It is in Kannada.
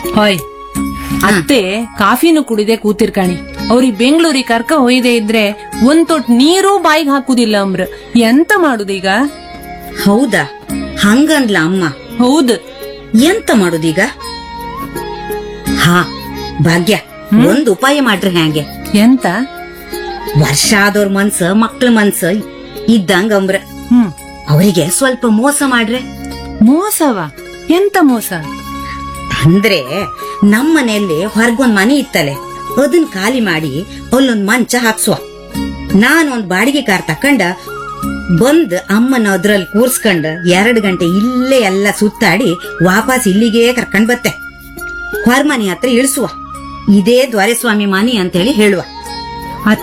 ಹೊಯ್ ಅತ್ತೆ ಕಾಫಿನೂ ಕುಡಿದೆ ಕೂತಿರ್ಕಾಣಿ ಅವ್ರಿಗೆ ಬೆಂಗಳೂರಿಗೆ ಕರ್ಕ ಹೊಯ್ದೆ ಇದ್ರೆ ಒಂದ್ ತೊಟ್ ನೀರು ಬಾಯಿಗೆ ಹಾಕುದಿಲ್ಲ ಅಮ್ರ ಎಂತ ಮಾಡುದೀಗ ಹೌದಾ ಹಂಗಂದ್ಲ ಅಮ್ಮ ಹೌದ್ ಎಂತ ಮಾಡುದೀಗ ಹಾ ಭಾಗ್ಯ ಒಂದ್ ಉಪಾಯ ಮಾಡ್ರಿ ಹ್ಯಾಂಗೆ ಎಂತ ವರ್ಷ ಆದವ್ರ ಮನ್ಸ ಮಕ್ಳ ಮನ್ಸ ಇದ್ದಂಗ ಅಂಬ್ರ ಹ್ಮ್ ಅವರಿಗೆ ಸ್ವಲ್ಪ ಮೋಸ ಮಾಡ್ರೆ ಮೋಸವಾ ಎಂತ ಮೋಸ ಅಂದ್ರೆ ನಮ್ಮ ಮನೆಯಲ್ಲಿ ಹೊರಗೊಂದ್ ಮನೆ ಇತ್ತಲೆ ಅದನ್ ಖಾಲಿ ಮಾಡಿ ಅಲ್ಲೊಂದ್ ಮಂಚ ಹಾಕ್ಸುವ ನಾನೊಂದ್ ಬಾಡಿಗೆ ಕಾರ್ ತಕೊಂಡ ಬಂದ್ ಅಮ್ಮನ ಅದ್ರಲ್ಲಿ ಕೂರ್ಸ್ಕೊಂಡ್ ಎರಡ್ ಗಂಟೆ ಇಲ್ಲೇ ಎಲ್ಲ ಸುತ್ತಾಡಿ ವಾಪಸ್ ಇಲ್ಲಿಗೆ ಕರ್ಕೊಂಡ್ ಬತ್ತೆ ಹೊರಮನೆ ಹತ್ರ ಇಳಿಸುವ ಇದೇ ದ್ವಾರಸ್ವಾಮಿ ಮನಿ ಅಂತೇಳಿ ಹೇಳುವ